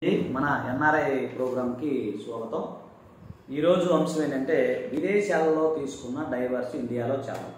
మన ఎన్ఆర్ఐ ప్రోగ్రామ్కి స్వాగతం ఈరోజు అంశం ఏంటంటే విదేశాలలో తీసుకున్న డైవర్స్ ఇండియాలో చాలా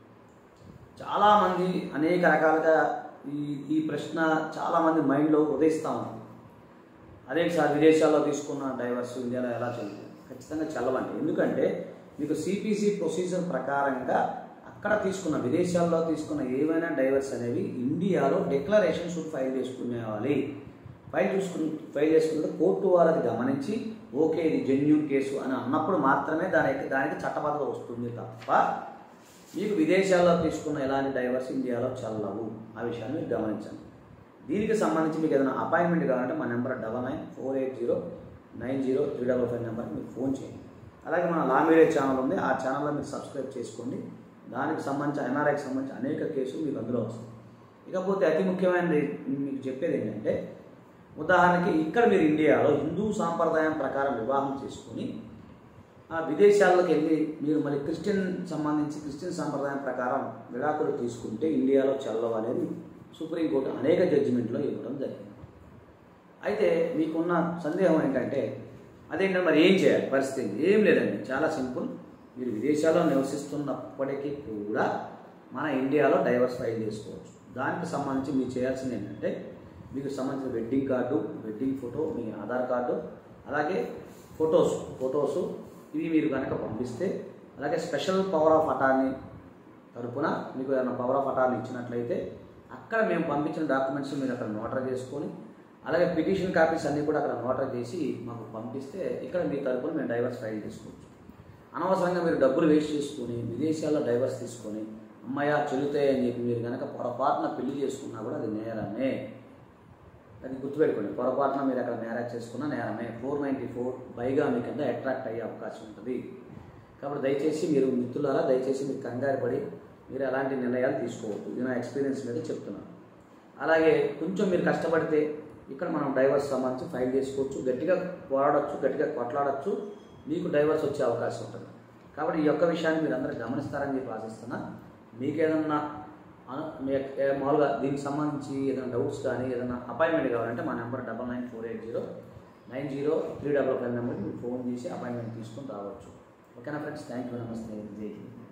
చాలామంది అనేక రకాలుగా ఈ ఈ ప్రశ్న చాలామంది మైండ్లో ఉదయిస్తూ ఉంది అదేంటి సార్ విదేశాల్లో తీసుకున్న డైవర్స్ ఇండియాలో ఎలా చెల్లుతుంది ఖచ్చితంగా చల్లవండి ఎందుకంటే మీకు సిపిసి ప్రొసీజర్ ప్రకారంగా అక్కడ తీసుకున్న విదేశాల్లో తీసుకున్న ఏవైనా డైవర్స్ అనేవి ఇండియాలో డిక్లరేషన్ షుడ్ ఫైల్ చేసుకునేవాలి ఫైల్ చూసుకుని ఫైల్ చేసుకున్నది కోర్టు వారు అది గమనించి ఓకే ఇది జెన్యున్ కేసు అని అన్నప్పుడు మాత్రమే దానికి దానికి చట్టబద్ధత వస్తుంది తప్ప మీకు విదేశాల్లో తీసుకున్న ఎలాంటి డైవర్స్ ఇండియాలో చల్లవు ఆ విషయాన్ని మీరు గమనించండి దీనికి సంబంధించి మీకు ఏదైనా అపాయింట్మెంట్ కావాలంటే మా number double nine four eight zero nine zero three double five నెంబర్కి మీరు ఫోన్ చేయండి అలాగే మన లాంగ్వేజ్ ఛానల్ ఉంది ఆ ఛానల్లో మీరు సబ్స్క్రైబ్ చేసుకోండి దానికి సంబంధించి ఎన్ఆర్ఐకి సంబంధించి అనేక కేసులు మీకు అందులో వస్తాయి ఇకపోతే అతి ముఖ్యమైనది మీకు చెప్పేది ఏంటంటే ఉదాహరణకి ఇక్కడ మీరు ఇండియాలో హిందూ సాంప్రదాయం ప్రకారం వివాహం చేసుకుని ఆ విదేశాల్లోకి వెళ్ళి మీరు మరి క్రిస్టియన్ సంబంధించి క్రిస్టియన్ సాంప్రదాయం ప్రకారం విడాకులు తీసుకుంటే ఇండియాలో చల్లవు అనేది సుప్రీంకోర్టు అనేక జడ్జిమెంట్లో ఇవ్వడం జరిగింది అయితే మీకున్న సందేహం ఏంటంటే అదేంటంటే మరి ఏం చేయాలి పరిస్థితి ఏంటి? ఏం లేదండి చాలా సింపుల్ మీరు విదేశాల్లో నివసిస్తున్నప్పటికీ కూడా మన ఇండియాలో డైవర్స్ ఫైల్ చేసుకోవచ్చు దానికి సంబంధించి మీరు చేయాల్సింది ఏంటంటే మీకు సంబంధించిన వెడ్డింగ్ కార్డు వెడ్డింగ్ ఫోటో మీ ఆధార్ కార్డు అలాగే ఫొటోస్ ఫొటోస్ ఇవి మీరు కనుక పంపిస్తే అలాగే స్పెషల్ పవర్ ఆఫ్ అటార్నీ తరపున మీకు ఏదైనా పవర్ ఆఫ్ అటార్నీ ఇచ్చినట్లయితే అక్కడ మేము పంపించిన డాక్యుమెంట్స్ మీరు అక్కడ నోటరీ చేసుకొని అలాగే పిటిషన్ కాపీస్ అన్నీ కూడా అక్కడ నోటరీ చేసి మాకు పంపిస్తే ఇక్కడ మీ తరపున మేము డైవర్స్ ఫైల్ చేసుకోవచ్చు అనవసరంగా మీరు డబ్బులు వేస్ట్ చేసుకొని విదేశాల్లో డైవర్స్ తీసుకొని అమ్మాయ చెల్లుతాయి అని చెప్పి మీరు కనుక పొరపాటున పెళ్లి చేసుకున్నా కూడా అది నేరమే అది గుర్తుపెట్టుకోండి పొరపాటున మీరు అక్కడ మ్యారేజ్ చేసుకున్న నేరమే ఫోర్ నైంటీ ఫోర్ బైగా మీ కింద అట్రాక్ట్ అయ్యే అవకాశం ఉంటుంది కాబట్టి దయచేసి మీరు మిత్రులారా దయచేసి మీరు కంగారు పడి మీరు అలాంటి నిర్ణయాలు తీసుకోవద్దు ఇది నా ఎక్స్పీరియన్స్ మీద చెప్తున్నాను అలాగే కొంచెం మీరు కష్టపడితే ఇక్కడ మనం డైవర్స్ సంబంధించి ఫైల్ చేసుకోవచ్చు గట్టిగా పోరాడచ్చు గట్టిగా కొట్లాడచ్చు మీకు డైవర్స్ వచ్చే అవకాశం ఉంటుంది కాబట్టి ఈ యొక్క విషయాన్ని మీరు అందరూ గమనిస్తారని చెప్పి ఆశిస్తున్నా మీకు ఏదన్నా అను- మీ యొక్క- ఏ- మామూలుగా దీనికి సంబంధించి ఏదైనా డౌట్స్ కానీ ఏదైనా అపాయింట్మెంట్ కావాలంటే మా number double nine four eight zero nine zero three double five నెంబర్కి మీరు ఫోన్ చేసి అపాయింట్మెంట్ తీసుకొని రావచ్చు ఓకేనా ఫ్రెండ్స్ థ్యాంక్ యూ నమస్తే జై హింద్